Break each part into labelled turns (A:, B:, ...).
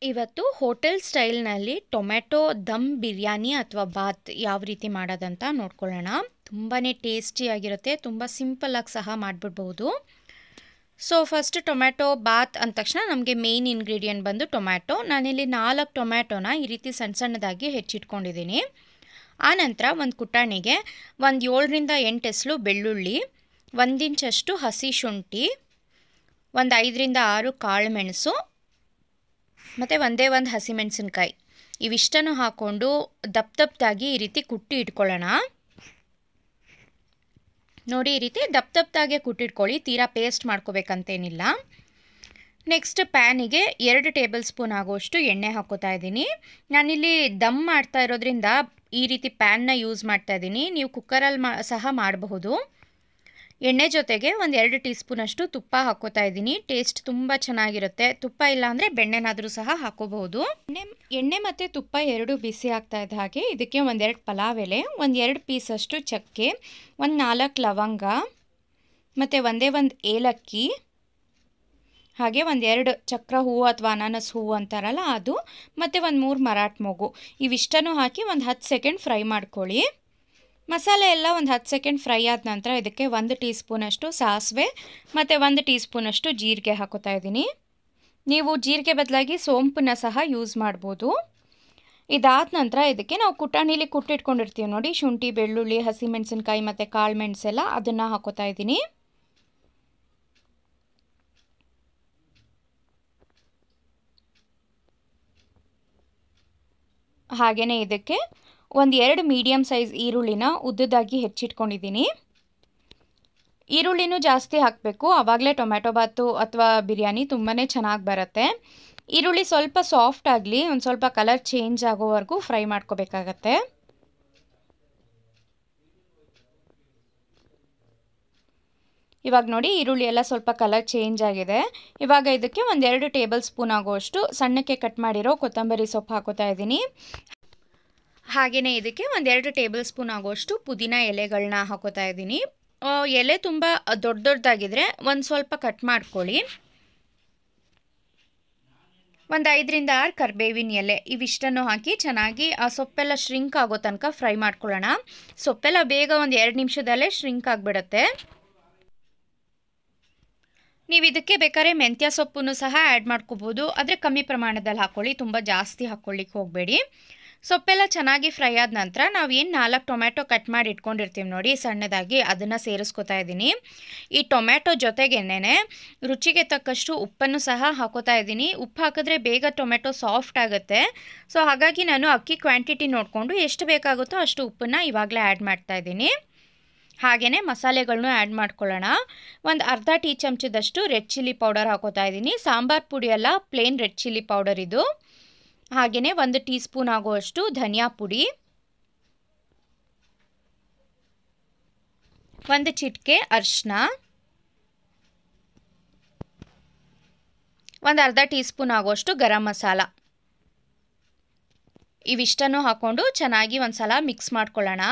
A: ಇವತ್ತು ಹೋಟೆಲ್ ಸ್ಟೈಲ್ನಲ್ಲಿ ಟೊಮೆಟೊ ದಮ್ ಬಿರಿಯಾನಿ ಅಥವಾ ಬಾತ್ ಯಾವ ರೀತಿ ಮಾಡೋದಂತ ನೋಡ್ಕೊಳ್ಳೋಣ ತುಂಬಾ ಟೇಸ್ಟಿಯಾಗಿರುತ್ತೆ ತುಂಬ ಸಿಂಪಲ್ಲಾಗಿ ಸಹ ಮಾಡಿಬಿಡ್ಬೋದು ಸೊ ಫಸ್ಟ್ ಟೊಮ್ಯಾಟೊ ಬಾತ್ ಅಂದ ತಕ್ಷಣ ನಮಗೆ ಮೇಯ್ನ್ ಇಂಗ್ರೀಡಿಯೆಂಟ್ ಬಂದು ಟೊಮ್ಯಾಟೊ ನಾನಿಲ್ಲಿ ನಾಲ್ಕು ಟೊಮ್ಯಾಟೊನ ಈ ರೀತಿ ಸಣ್ಣ ಸಣ್ಣದಾಗಿ ಹೆಚ್ಚಿಟ್ಕೊಂಡಿದ್ದೀನಿ ಆನಂತರ ಒಂದು ಕುಟಾಣಿಗೆ ಒಂದು ಏಳರಿಂದ ಎಂಟು ಎಸ್ಲು ಬೆಳ್ಳುಳ್ಳಿ ಒಂದು ಇಂಚಷ್ಟು ಹಸಿ ಶುಂಠಿ ಒಂದು ಐದರಿಂದ ಆರು ಕಾಳು ಮೆಣಸು ಮತ್ತು ಒಂದೇ ಒಂದು ಹಸಿಮೆಣಸಿನ್ಕಾಯಿ ಇವಿಷ್ಟನ್ನು ಹಾಕ್ಕೊಂಡು ದಪ್ಪ ದಪ್ಪದಾಗಿ ಈ ರೀತಿ ಕುಟ್ಟಿ ಇಟ್ಕೊಳ್ಳೋಣ ನೋಡಿ ಈ ರೀತಿ ದಪ್ಪ ದಪ್ಪದಾಗೆ ಕುಟ್ಟಿಟ್ಕೊಳ್ಳಿ ತೀರಾ ಪೇಸ್ಟ್ ಮಾಡ್ಕೋಬೇಕಂತೇನಿಲ್ಲ ನೆಕ್ಸ್ಟ್ ಪ್ಯಾನಿಗೆ ಎರಡು ಟೇಬಲ್ ಸ್ಪೂನ್ ಆಗುವಷ್ಟು ಎಣ್ಣೆ ಹಾಕೋತಾ ಇದ್ದೀನಿ ನಾನಿಲ್ಲಿ ದಮ್ ಮಾಡ್ತಾ ಇರೋದ್ರಿಂದ ಈ ರೀತಿ ಪ್ಯಾನ್ನ ಯೂಸ್ ಮಾಡ್ತಾ ಇದ್ದೀನಿ ನೀವು ಕುಕ್ಕರಲ್ಲಿ ಮಾ ಸಹ ಮಾಡಬಹುದು ಎಣ್ಣೆ ಜೊತೆಗೆ ಒಂದು ಎರಡು ಟೀ ಸ್ಪೂನಷ್ಟು ತುಪ್ಪ ಹಾಕೋತಾ ಇದ್ದೀನಿ ಟೇಸ್ಟ್ ತುಂಬ ಚೆನ್ನಾಗಿರುತ್ತೆ ತುಪ್ಪ ಇಲ್ಲ ಅಂದರೆ ಬೆಣ್ಣೆನಾದರೂ ಸಹ ಹಾಕೋಬಹುದು ಎಣ್ಣೆ ಎಣ್ಣೆ ಮತ್ತು ತುಪ್ಪ ಎರಡು ಬಿಸಿ ಆಗ್ತಾ ಇದ್ದ ಹಾಗೆ ಇದಕ್ಕೆ ಒಂದೆರಡು ಪಲಾವ್ ಎಲೆ ಒಂದು ಎರಡು ಪೀಸಷ್ಟು ಚಕ್ಕೆ ಒಂದು ನಾಲ್ಕು ಲವಂಗ ಮತ್ತು ಒಂದೇ ಒಂದು ಏಲಕ್ಕಿ ಹಾಗೆ ಒಂದೆರಡು ಚಕ್ರ ಹೂವು ಅಥವಾ ಅನಾನಸ್ ಹೂವು ಅಂತಾರಲ್ಲ ಅದು ಮತ್ತು ಒಂದು ಮೂರು ಮರಾಠ ಮೊಗು ಇವಿಷ್ಟನ್ನು ಹಾಕಿ ಒಂದು ಹತ್ತು ಸೆಕೆಂಡ್ ಫ್ರೈ ಮಾಡ್ಕೊಳ್ಳಿ ಮಸಾಲೆ ಎಲ್ಲ ಒಂದು ಹತ್ತು ಸೆಕೆಂಡ್ ಫ್ರೈ ಆದ ನಂತರ ಇದಕ್ಕೆ ಒಂದು ಟೀ ಸ್ಪೂನಷ್ಟು ಸಾಸಿವೆ ಮತ್ತು ಒಂದು ಟೀ ಸ್ಪೂನಷ್ಟು ಜೀರಿಗೆ ಹಾಕೋತಾ ಇದ್ದೀನಿ ನೀವು ಜೀರಿಗೆ ಬದಲಾಗಿ ಸೋಂಪನ್ನ ಸಹ ಯೂಸ್ ಮಾಡ್ಬೋದು ಇದಾದ ನಂತರ ಇದಕ್ಕೆ ನಾವು ಕುಟಾಣಿಲಿ ಕುಟ್ಟಿಟ್ಕೊಂಡಿರ್ತೀವಿ ನೋಡಿ ಶುಂಠಿ ಬೆಳ್ಳುಳ್ಳಿ ಹಸಿಮೆಣಸಿನ್ಕಾಯಿ ಮತ್ತು ಕಾಳು ಮೆಣಸೆಲ್ಲ ಅದನ್ನು ಹಾಕೋತಾ ಇದ್ದೀನಿ ಹಾಗೆಯೇ ಇದಕ್ಕೆ ಒಂದು ಎರಡು ಮೀಡಿಯಮ್ ಸೈಜ್ ಈರುಳ್ಳಿನ ಉದ್ದದಾಗಿ ಹೆಚ್ಚಿಟ್ಕೊಂಡಿದ್ದೀನಿ ಈರುಳ್ಳಿನೂ ಜಾಸ್ತಿ ಹಾಕಬೇಕು ಆವಾಗಲೇ ಟೊಮ್ಯಾಟೊ ಬಾತು ಅಥವಾ ಬಿರಿಯಾನಿ ತುಂಬಾ ಚೆನ್ನಾಗಿ ಬರುತ್ತೆ ಈರುಳ್ಳಿ ಸ್ವಲ್ಪ ಸಾಫ್ಟ್ ಆಗಲಿ ಒಂದು ಸ್ವಲ್ಪ ಕಲರ್ ಚೇಂಜ್ ಆಗೋವರೆಗೂ ಫ್ರೈ ಮಾಡ್ಕೋಬೇಕಾಗತ್ತೆ ಇವಾಗ ನೋಡಿ ಈರುಳ್ಳಿ ಎಲ್ಲ ಸ್ವಲ್ಪ ಕಲರ್ ಚೇಂಜ್ ಆಗಿದೆ ಇವಾಗ ಇದಕ್ಕೆ ಒಂದೆರಡು ಟೇಬಲ್ ಸ್ಪೂನ್ ಆಗುವಷ್ಟು ಸಣ್ಣಕ್ಕೆ ಕಟ್ ಮಾಡಿರೋ ಕೊತ್ತಂಬರಿ ಸೊಪ್ಪು ಹಾಕೋತಾ ಇದ್ದೀನಿ ಹಾಗೆಯೇ ಇದಕ್ಕೆ ಒಂದೆರಡು ಟೇಬಲ್ ಸ್ಪೂನ್ ಆಗುವಷ್ಟು ಪುದೀನ ಎಲೆಗಳನ್ನ ಹಾಕೋತಾ ಇದ್ದೀನಿ ಎಲೆ ತುಂಬ ದೊಡ್ಡ ದೊಡ್ಡದಾಗಿದ್ರೆ ಒಂದು ಸ್ವಲ್ಪ ಕಟ್ ಮಾಡ್ಕೊಳ್ಳಿ ಒಂದು ಐದರಿಂದ ಆರು ಕರ್ಬೇವಿನ ಎಲೆ ಇವಿಷ್ಟನ್ನು ಹಾಕಿ ಚೆನ್ನಾಗಿ ಆ ಸೊಪ್ಪೆಲ್ಲ ಶ್ರಿಂಕ್ ಆಗೋ ತನಕ ಫ್ರೈ ಮಾಡ್ಕೊಳ್ಳೋಣ ಸೊಪ್ಪೆಲ್ಲ ಬೇಗ ಒಂದು ಎರಡು ನಿಮಿಷದಲ್ಲೇ ಶ್ರಿಂಕ್ ಆಗಿಬಿಡುತ್ತೆ ನೀವು ಇದಕ್ಕೆ ಬೇಕಾದ್ರೆ ಮೆಂತ್ಯ ಸೊಪ್ಪನ್ನು ಸಹ ಆ್ಯಡ್ ಮಾಡ್ಕೋಬೋದು ಆದರೆ ಕಮ್ಮಿ ಪ್ರಮಾಣದಲ್ಲಿ ಹಾಕ್ಕೊಳ್ಳಿ ತುಂಬ ಜಾಸ್ತಿ ಹಾಕ್ಕೊಳ್ಳಿಕ್ಕೆ ಹೋಗಬೇಡಿ ಸೊಪ್ಪೆಲ್ಲ ಚೆನ್ನಾಗಿ ಫ್ರೈ ಆದ ನಂತರ ನಾವು ಏನು ನಾಲ್ಕು ಟೊಮ್ಯಾಟೊ ಕಟ್ ಮಾಡಿ ಇಟ್ಕೊಂಡಿರ್ತೀವಿ ನೋಡಿ ಸಣ್ಣದಾಗಿ ಅದನ್ನು ಸೇರಿಸ್ಕೊತಾ ಇದ್ದೀನಿ ಈ ಟೊಮ್ಯಾಟೊ ಜೊತೆಗೇನೆ ರುಚಿಗೆ ತಕ್ಕಷ್ಟು ಉಪ್ಪನ್ನು ಸಹ ಹಾಕೋತಾ ಇದ್ದೀನಿ ಉಪ್ಪು ಹಾಕಿದ್ರೆ ಬೇಗ ಟೊಮೆಟೊ ಸಾಫ್ಟ್ ಆಗುತ್ತೆ ಸೊ ಹಾಗಾಗಿ ನಾನು ಅಕ್ಕಿ ಕ್ವಾಂಟಿಟಿ ನೋಡಿಕೊಂಡು ಎಷ್ಟು ಬೇಕಾಗುತ್ತೋ ಅಷ್ಟು ಉಪ್ಪನ್ನು ಇವಾಗಲೇ ಆ್ಯಡ್ ಮಾಡ್ತಾ ಇದ್ದೀನಿ ಹಾಗೆಯೇ ಮಸಾಲೆಗಳನ್ನೂ ಆ್ಯಡ್ ಮಾಡ್ಕೊಳ್ಳೋಣ ಒಂದು ಅರ್ಧ ಟೀ ಚಮಚದಷ್ಟು ರೆಡ್ ಚಿಲ್ಲಿ ಪೌಡರ್ ಹಾಕೋತಾ ಇದ್ದೀನಿ ಸಾಂಬಾರು ಪುಡಿ ಎಲ್ಲ ಪ್ಲೇನ್ ರೆಡ್ ಚಿಲ್ಲಿ ಪೌಡರ್ ಇದು ಹಾಗೆಯೇ ಒಂದು ಟೀ ಸ್ಪೂನ್ ಆಗುವಷ್ಟು ಧನಿಯಾ ಪುಡಿ ಒಂದು ಚಿಟಿಕೆ ಅರಿಶಿನ ಒಂದು ಅರ್ಧ ಟೀ ಸ್ಪೂನ್ ಆಗುವಷ್ಟು ಗರಂ ಮಸಾಲ ಇವಿಷ್ಟನ್ನು ಹಾಕ್ಕೊಂಡು ಚೆನ್ನಾಗಿ ಒಂದು ಸಲ ಮಿಕ್ಸ್ ಮಾಡ್ಕೊಳ್ಳೋಣ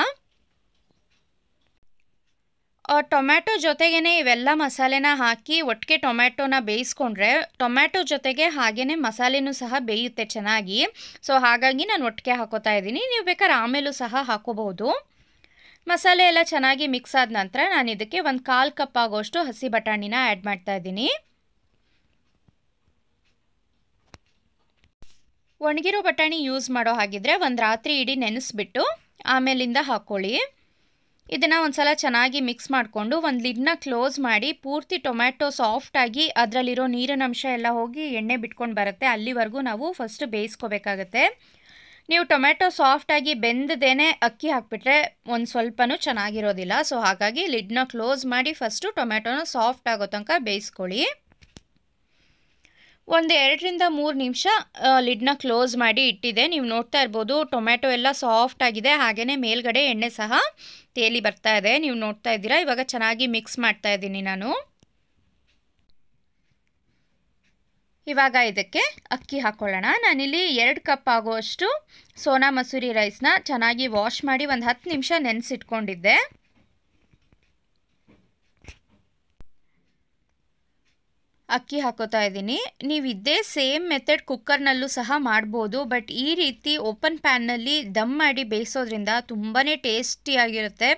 A: ಟೊಮ್ಯಾಟೊ ಜೊತೆಗೇ ಇವೆಲ್ಲ ಮಸಾಲೆನ ಹಾಕಿ ಒಟ್ಟಿಗೆ ಟೊಮ್ಯಾಟೊನ ಬೇಯಿಸ್ಕೊಂಡ್ರೆ ಟೊಮ್ಯಾಟೊ ಜೊತೆಗೆ ಹಾಗೆಯೇ ಮಸಾಲೆನೂ ಸಹ ಬೇಯುತ್ತೆ ಚೆನ್ನಾಗಿ ಸೊ ಹಾಗಾಗಿ ನಾನು ಒಟ್ಟಿಗೆ ಹಾಕೋತಾ ಇದ್ದೀನಿ ನೀವು ಬೇಕಾದ್ರೆ ಆಮೇಲೂ ಸಹ ಹಾಕೋಬಹುದು ಮಸಾಲೆ ಎಲ್ಲ ಚೆನ್ನಾಗಿ ಮಿಕ್ಸ್ ಆದ ನಂತರ ನಾನು ಇದಕ್ಕೆ ಒಂದು ಕಾಲು ಕಪ್ ಆಗೋಷ್ಟು ಹಸಿ ಬಟಾಣಿನ ಆ್ಯಡ್ ಮಾಡ್ತಾ ಇದ್ದೀನಿ ಒಣಗಿರೋ ಬಟಾಣಿ ಯೂಸ್ ಮಾಡೋ ಹಾಗಿದ್ರೆ ಒಂದು ರಾತ್ರಿ ಇಡೀ ನೆನೆಸ್ಬಿಟ್ಟು ಆಮೇಲಿಂದ ಹಾಕ್ಕೊಳ್ಳಿ ಇದನ್ನು ಒಂದು ಸಲ ಚೆನ್ನಾಗಿ ಮಿಕ್ಸ್ ಮಾಡಿಕೊಂಡು ಒಂದು ಲಿಡ್ನ ಕ್ಲೋಸ್ ಮಾಡಿ ಪೂರ್ತಿ ಟೊಮ್ಯಾಟೊ ಸಾಫ್ಟಾಗಿ ಅದರಲ್ಲಿರೋ ನೀರಿನ ಅಂಶ ಎಲ್ಲ ಹೋಗಿ ಎಣ್ಣೆ ಬಿಟ್ಕೊಂಡು ಬರುತ್ತೆ ಅಲ್ಲಿವರೆಗೂ ನಾವು ಫಸ್ಟ್ ಬೇಯಿಸ್ಕೋಬೇಕಾಗತ್ತೆ ನೀವು ಟೊಮ್ಯಾಟೊ ಸಾಫ್ಟಾಗಿ ಬೆಂದದೇನೆ ಅಕ್ಕಿ ಹಾಕ್ಬಿಟ್ರೆ ಒಂದು ಸ್ವಲ್ಪನೂ ಚೆನ್ನಾಗಿರೋದಿಲ್ಲ ಸೊ ಹಾಗಾಗಿ ಲಿಡ್ನ ಕ್ಲೋಸ್ ಮಾಡಿ ಫಸ್ಟು ಟೊಮ್ಯಾಟೊನ ಸಾಫ್ಟ್ ಆಗೋ ತನಕ ಬೇಯಿಸ್ಕೊಳ್ಳಿ ಒಂದು ಎರಡರಿಂದ ಮೂರು ನಿಮಿಷ ಲಿಡ್ನ ಕ್ಲೋಸ್ ಮಾಡಿ ಇಟ್ಟಿದೆ ನೀವು ನೋಡ್ತಾ ಇರ್ಬೋದು ಟೊಮ್ಯಾಟೊ ಎಲ್ಲ ಸಾಫ್ಟ್ ಆಗಿದೆ ಹಾಗೆಯೇ ಮೇಲ್ಗಡೆ ಎಣ್ಣೆ ಸಹ ತೇಲಿ ಬರ್ತಾ ಇದೆ ನೀವು ನೋಡ್ತಾ ಇದ್ದೀರಾ ಇವಾಗ ಚೆನ್ನಾಗಿ ಮಿಕ್ಸ್ ಮಾಡ್ತಾ ಇದ್ದೀನಿ ನಾನು ಇವಾಗ ಇದಕ್ಕೆ ಅಕ್ಕಿ ಹಾಕ್ಕೊಳ್ಳೋಣ ನಾನಿಲ್ಲಿ ಎರಡು ಕಪ್ ಆಗುವಷ್ಟು ಸೋನಾ ಮಸೂರಿ ರೈಸ್ನ ಚೆನ್ನಾಗಿ ವಾಶ್ ಮಾಡಿ ಒಂದು ಹತ್ತು ನಿಮಿಷ ನೆನೆಸಿಟ್ಕೊಂಡಿದ್ದೆ ಅಕ್ಕಿ ಹಾಕೋತಾ ಇದ್ದೀನಿ ನೀವು ಇದೇ ಸೇಮ್ ಮೆಥಡ್ ಕುಕ್ಕರ್ನಲ್ಲೂ ಸಹ ಮಾಡ್ಬೋದು ಬಟ್ ಈ ರೀತಿ ಓಪನ್ ಪ್ಯಾನ್ನಲ್ಲಿ ದಮ್ ಮಾಡಿ ಬೇಯಿಸೋದ್ರಿಂದ ತುಂಬಾ ಟೇಸ್ಟಿಯಾಗಿರುತ್ತೆ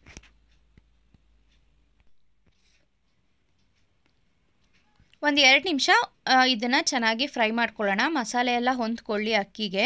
A: ಒಂದು ಎರಡು ನಿಮಿಷ ಇದನ್ನು ಚೆನ್ನಾಗಿ ಫ್ರೈ ಮಾಡ್ಕೊಳ್ಳೋಣ ಮಸಾಲೆ ಎಲ್ಲ ಹೊಂದ್ಕೊಳ್ಳಿ ಅಕ್ಕಿಗೆ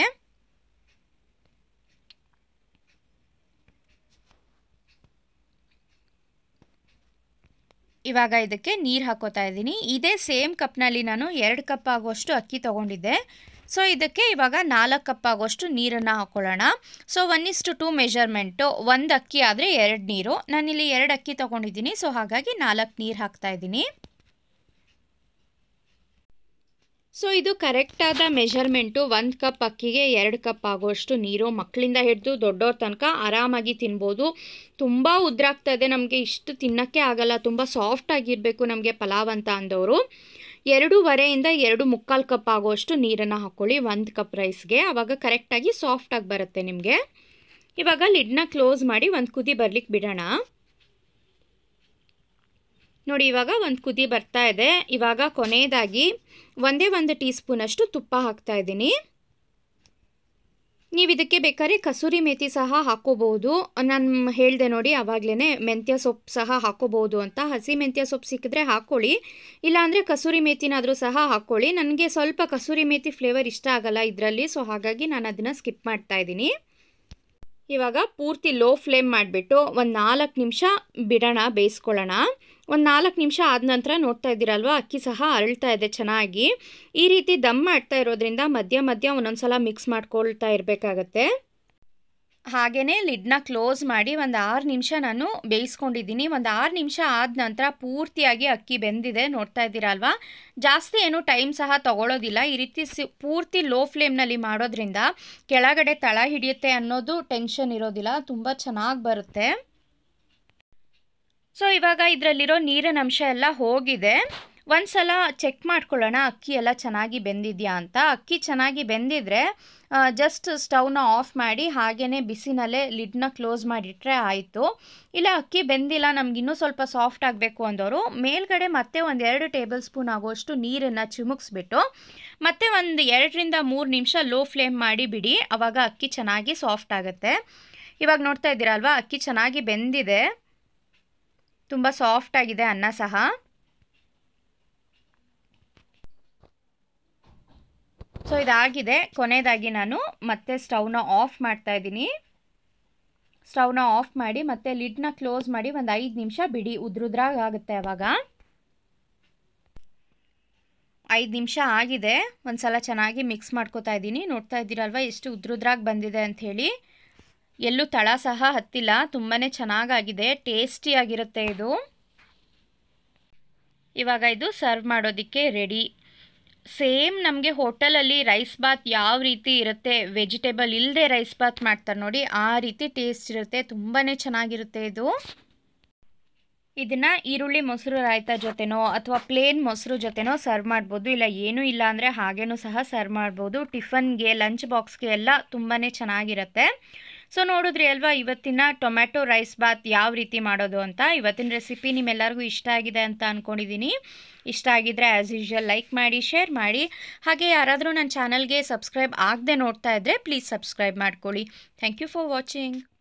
A: ಇವಾಗ ಇದಕ್ಕೆ ನೀರು ಹಾಕೋತಾ ಇದ್ದೀನಿ ಇದೇ ಸೇಮ್ ಕಪ್ನಲ್ಲಿ ನಾನು ಎರಡು ಕಪ್ ಆಗುವಷ್ಟು ಅಕ್ಕಿ ತೊಗೊಂಡಿದ್ದೆ ಸೊ ಇದಕ್ಕೆ ಇವಾಗ ನಾಲ್ಕು ಕಪ್ ಆಗುವಷ್ಟು ನೀರನ್ನು ಹಾಕ್ಕೊಳ್ಳೋಣ so one is to two measurement ಒಂದು ಅಕ್ಕಿ ಆದರೆ ಎರಡು ನೀರು ನಾನಿಲ್ಲಿ ಎರಡು ಅಕ್ಕಿ ತೊಗೊಂಡಿದ್ದೀನಿ ಸೊ ಹಾಗಾಗಿ ನಾಲ್ಕು ನೀರು ಹಾಕ್ತಾ ಇದ್ದೀನಿ ಸೊ ಇದು ಕರೆಕ್ಟಾದ ಮೆಷರ್ಮೆಂಟು ಒಂದು ಕಪ್ ಅಕ್ಕಿಗೆ ಎರಡು ಕಪ್ ಆಗುವಷ್ಟು ನೀರು ಮಕ್ಕಳಿಂದ ಹಿಡಿದು ದೊಡ್ಡವ್ರ ತನಕ ಆರಾಮಾಗಿ ತಿನ್ಬೋದು ತುಂಬ ಉದ್ರಾಗ್ತಾ ಇದೆ ನಮಗೆ ಇಷ್ಟು ತಿನ್ನೋಕ್ಕೆ ಆಗಲ್ಲ ತುಂಬ ಸಾಫ್ಟ್ ಆಗಿರಬೇಕು ನಮಗೆ ಪಲಾವ್ ಅಂತ ಅಂದವರು ಎರಡೂವರೆಯಿಂದ ಎರಡು ಮುಕ್ಕಾಲು ಕಪ್ ಆಗುವಷ್ಟು ನೀರನ್ನು ಹಾಕ್ಕೊಳ್ಳಿ ಒಂದು ಕಪ್ ರೈಸ್ಗೆ ಆವಾಗ ಕರೆಕ್ಟಾಗಿ ಸಾಫ್ಟಾಗಿ ಬರುತ್ತೆ ನಿಮಗೆ ಇವಾಗ ಲಿಡ್ನ ಕ್ಲೋಸ್ ಮಾಡಿ ಒಂದು ಕುದಿ ಬರ್ಲಿಕ್ಕೆ ಬಿಡೋಣ ನೋಡಿ ಇವಾಗ ಒಂದು ಕುದಿ ಬರ್ತಾ ಇದೆ ಇವಾಗ ಕೊನೆಯದಾಗಿ ಒಂದೇ ಒಂದು ಟೀ ಸ್ಪೂನಷ್ಟು ತುಪ್ಪ ಹಾಕ್ತಾ ಇದ್ದೀನಿ ನೀವು ಇದಕ್ಕೆ ಬೇಕಾದ್ರೆ ಕಸೂರಿ ಮೇಥಿ ಸಹ ಹಾಕೋಬಹುದು ನಾನು ಹೇಳಿದೆ ನೋಡಿ ಆವಾಗಲೇ ಮೆಂತ್ಯ ಸೊಪ್ಪು ಸಹ ಹಾಕೋಬಹುದು ಅಂತ ಹಸಿ ಮೆಂತ್ಯ ಸೊಪ್ಪು ಸಿಕ್ಕಿದ್ರೆ ಹಾಕ್ಕೊಳ್ಳಿ ಇಲ್ಲಾಂದರೆ ಕಸೂರಿ ಮೇಥಿನಾದರೂ ಸಹ ಹಾಕ್ಕೊಳ್ಳಿ ನನಗೆ ಸ್ವಲ್ಪ ಕಸೂರಿ ಮೇಥಿ ಫ್ಲೇವರ್ ಇಷ್ಟ ಆಗಲ್ಲ ಇದರಲ್ಲಿ ಸೊ ಹಾಗಾಗಿ ನಾನು ಅದನ್ನು ಸ್ಕಿಪ್ ಮಾಡ್ತಾ ಇದ್ದೀನಿ ಇವಾಗ ಪೂರ್ತಿ ಲೋ ಫ್ಲೇಮ್ ಮಾಡಿಬಿಟ್ಟು ಒಂದು ನಾಲ್ಕು ನಿಮಿಷ ಬಿಡೋಣ ಬೇಯಿಸ್ಕೊಳ್ಳೋಣ ಒಂದು ನಾಲ್ಕು ನಿಮಿಷ ಆದ ನಂತರ ನೋಡ್ತಾ ಇದ್ದೀರಲ್ವ ಅಕ್ಕಿ ಸಹ ಅರಳ್ತಾ ಇದೆ ಚೆನ್ನಾಗಿ ಈ ರೀತಿ ದಮ್ ಮಾಡ್ತಾ ಇರೋದ್ರಿಂದ ಮಧ್ಯ ಮಧ್ಯ ಒಂದೊಂದು ಸಲ ಮಿಕ್ಸ್ ಮಾಡ್ಕೊಳ್ತಾ ಇರಬೇಕಾಗತ್ತೆ ಹಾಗೆಯೇ ಲಿಡ್ನ ಕ್ಲೋಸ್ ಮಾಡಿ ಒಂದು ಆರು ನಿಮಿಷ ನಾನು ಬೇಯಿಸ್ಕೊಂಡಿದ್ದೀನಿ ಒಂದು ಆರು ನಿಮಿಷ ಆದ ನಂತರ ಪೂರ್ತಿಯಾಗಿ ಅಕ್ಕಿ ಬೆಂದಿದೆ ನೋಡ್ತಾ ಇದ್ದೀರಲ್ವಾ ಜಾಸ್ತಿ ಏನು ಟೈಮ್ ಸಹ ತಗೊಳ್ಳೋದಿಲ್ಲ ಈ ರೀತಿ ಸಿ ಪೂರ್ತಿ ಲೋ ಫ್ಲೇಮ್ನಲ್ಲಿ ಮಾಡೋದ್ರಿಂದ ಕೆಳಗಡೆ ತಳ ಹಿಡಿಯುತ್ತೆ ಅನ್ನೋದು ಟೆನ್ಷನ್ ಇರೋದಿಲ್ಲ ತುಂಬ ಚೆನ್ನಾಗಿ ಬರುತ್ತೆ ಸೊ ಇವಾಗ ಇದರಲ್ಲಿರೋ ನೀರಿನ ಅಂಶ ಎಲ್ಲ ಹೋಗಿದೆ ಒಂದು ಸಲ ಚೆಕ್ ಮಾಡ್ಕೊಳ್ಳೋಣ ಅಕ್ಕಿ ಎಲ್ಲ ಚೆನ್ನಾಗಿ ಬೆಂದಿದೆಯಾ ಅಂತ ಅಕ್ಕಿ ಚೆನ್ನಾಗಿ ಬೆಂದಿದ್ರೆ ಜಸ್ಟ್ ಸ್ಟವ್ನ ಆಫ್ ಮಾಡಿ ಹಾಗೆಯೇ ಬಿಸಿನಲ್ಲೇ ಲಿಡ್ನ ಕ್ಲೋಸ್ ಮಾಡಿಟ್ರೆ ಆಯಿತು ಇಲ್ಲ ಅಕ್ಕಿ ಬೆಂದಿಲ್ಲ ನಮ್ಗೆ ಇನ್ನೂ ಸ್ವಲ್ಪ ಸಾಫ್ಟ್ ಆಗಬೇಕು ಅಂದವರು ಮೇಲ್ಗಡೆ ಮತ್ತೆ ಒಂದು ಎರಡು ಟೇಬಲ್ ಸ್ಪೂನ್ ಆಗೋಷ್ಟು ನೀರನ್ನು ಚಿಮುಕ್ಸ್ಬಿಟ್ಟು ಮತ್ತೆ ಒಂದು ಎರಡರಿಂದ ಮೂರು ನಿಮಿಷ ಲೋ ಫ್ಲೇಮ್ ಮಾಡಿ ಬಿಡಿ ಆವಾಗ ಅಕ್ಕಿ ಚೆನ್ನಾಗಿ ಸಾಫ್ಟ್ ಆಗುತ್ತೆ ಇವಾಗ ನೋಡ್ತಾ ಇದ್ದೀರಲ್ವಾ ಅಕ್ಕಿ ಚೆನ್ನಾಗಿ ಬೆಂದಿದೆ ತುಂಬ ಸಾಫ್ಟ್ ಆಗಿದೆ ಅನ್ನ ಸಹ ಸೊ ಇದಾಗಿದೆ ಕೊನೆಯದಾಗಿ ನಾನು ಮತ್ತೆ ಸ್ಟವ್ನ ಆಫ್ ಮಾಡ್ತಾ ಇದ್ದೀನಿ ಸ್ಟವ್ನ ಆಫ್ ಮಾಡಿ ಮತ್ತೆ ಲಿಡ್ನ ಕ್ಲೋಸ್ ಮಾಡಿ ಒಂದು ಐದು ನಿಮಿಷ ಬಿಡಿ ಉದ್ರುದ್ರಾಗ ಆಗುತ್ತೆ ಅವಾಗ ಐದು ನಿಮಿಷ ಆಗಿದೆ ಒಂದು ಸಲ ಚೆನ್ನಾಗಿ ಮಿಕ್ಸ್ ಮಾಡ್ಕೋತಾ ಇದ್ದೀನಿ ನೋಡ್ತಾ ಇದ್ದೀರಲ್ವ ಎಷ್ಟು ಉದ್ರುದ್ರಾಗಿ ಬಂದಿದೆ ಅಂಥೇಳಿ ಎಲ್ಲೂ ತಳ ಸಹ ಹತ್ತಿಲ್ಲ ತುಂಬಾ ಚೆನ್ನಾಗಾಗಿದೆ ಟೇಸ್ಟಿಯಾಗಿರುತ್ತೆ ಇದು ಇವಾಗ ಇದು ಸರ್ವ್ ಮಾಡೋದಕ್ಕೆ ರೆಡಿ ಸೇಮ್ ನಮಗೆ ಹೋಟೆಲಲ್ಲಿ ರೈಸ್ ಬಾತ್ ಯಾವ ರೀತಿ ಇರುತ್ತೆ ವೆಜಿಟೇಬಲ್ ಇಲ್ಲದೆ ರೈಸ್ ಬಾತ್ ಮಾಡ್ತಾರೆ ನೋಡಿ ಆ ರೀತಿ ಟೇಸ್ಟ್ ಇರುತ್ತೆ ತುಂಬಾ ಚೆನ್ನಾಗಿರುತ್ತೆ ಇದು ಇದನ್ನು ಈರುಳ್ಳಿ ಮೊಸರು ರಾಯ್ತ ಜೊತೆನೋ ಅಥವಾ ಪ್ಲೇನ್ ಮೊಸರು ಜೊತೆನೋ ಸರ್ವ್ ಮಾಡ್ಬೋದು ಇಲ್ಲ ಏನೂ ಇಲ್ಲ ಅಂದರೆ ಹಾಗೇನೂ ಸಹ ಸರ್ವ್ ಮಾಡ್ಬೋದು ಟಿಫನ್ಗೆ ಲಂಚ್ ಬಾಕ್ಸ್ಗೆ ಎಲ್ಲ ತುಂಬಾ ಚೆನ್ನಾಗಿರುತ್ತೆ ಸೊ ನೋಡಿದ್ರಿ ಅಲ್ವಾ ಇವತ್ತಿನ ಟೊಮ್ಯಾಟೊ ರೈಸ್ ಬಾತ್ ಯಾವ ರೀತಿ ಮಾಡೋದು ಅಂತ ಇವತ್ತಿನ ರೆಸಿಪಿ ನಿಮ್ಮೆಲ್ಲರಿಗೂ ಇಷ್ಟ ಆಗಿದೆ ಅಂತ ಅಂದ್ಕೊಂಡಿದ್ದೀನಿ ಇಷ್ಟ ಆಗಿದ್ದರೆ ಆ್ಯಸ್ ಯೂಶ್ವಲ್ ಲೈಕ್ ಮಾಡಿ ಶೇರ್ ಮಾಡಿ ಹಾಗೆ ಯಾರಾದರೂ ನನ್ನ ಚಾನಲ್ಗೆ ಸಬ್ಸ್ಕ್ರೈಬ್ ಆಗದೆ ನೋಡ್ತಾ ಇದ್ದರೆ ಪ್ಲೀಸ್ ಸಬ್ಸ್ಕ್ರೈಬ್ ಮಾಡ್ಕೊಳ್ಳಿ ಥ್ಯಾಂಕ್ ಯು ಫಾರ್ ವಾಚಿಂಗ್